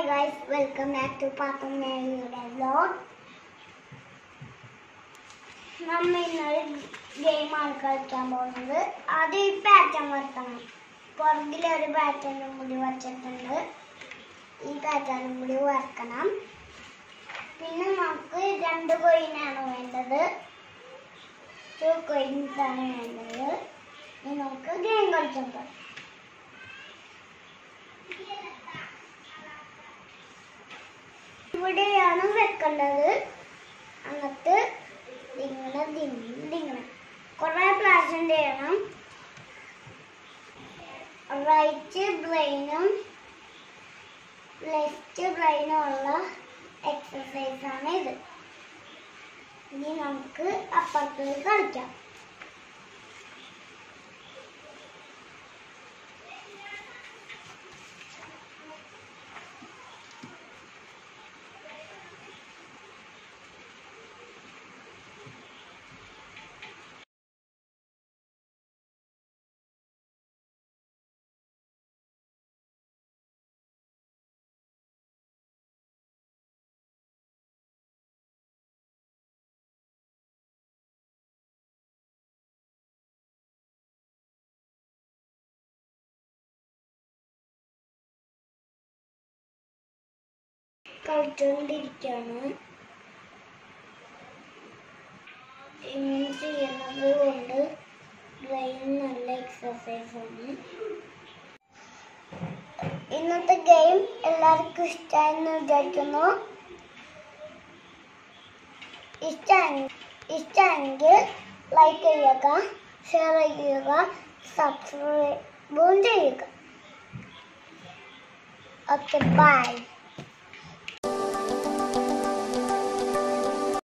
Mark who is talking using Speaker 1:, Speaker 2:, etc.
Speaker 1: guys welcome back to പാപ്പമ്മയുടെ vlog നമ്മ ഇന്നൊരു ഗെയിമാണ് കളിക്കാൻ പോകുന്നത് ആദ്യം ഈ പാറ്റേൺ വരക്കണം പുറകിലൊരു പാറ്റേണും കൂടി വരച്ചിട്ടുണ്ട് ഈ പാറ്റേണും കൂടി വരക്കണം പിന്നെ നമുക്ക് രണ്ട് കോയിനാണ് വേണ്ടത് ടു കോയിൻസ് ആണ് വേണ്ടത് ഇനി നമുക്ക് ഗെയിം കളിക്കാൻ പോകാം ഇവിടെയാണ് വെക്കേണ്ടത് എന്നിട്ട് ഇങ്ങനെ ദിങ്ങനെ കുറെ പ്രാവശ്യം ചെയ്യണം റൈറ്റ് ബ്രെയിനും ലെഫ്റ്റ് ബ്രെയിനും ഉള്ള എക്സസൈസ് ആണ് ഇത് ഇനി നമുക്ക് അപ്പുറത്ത് കളിക്കാം കളിച്ചുകൊണ്ടിരിക്കുകയാണ് ഇങ്ങനെ ചെയ്യുന്നത് കൊണ്ട് ബ്രെയിൻ നല്ല എക്സസൈസ് ആണ് ഇന്നത്തെ ഗെയിം എല്ലാവർക്കും ഇഷ്ടമായെന്ന് വിചാരിക്കുന്നു ഇഷ്ടമെങ്കിൽ ഇഷ്ടമെങ്കിൽ ലൈക്ക് ചെയ്യുക ഷെയർ ചെയ്യുക സബ്സ്ക്രൈബും ചെയ്യുക ഓക്കെ ബൈ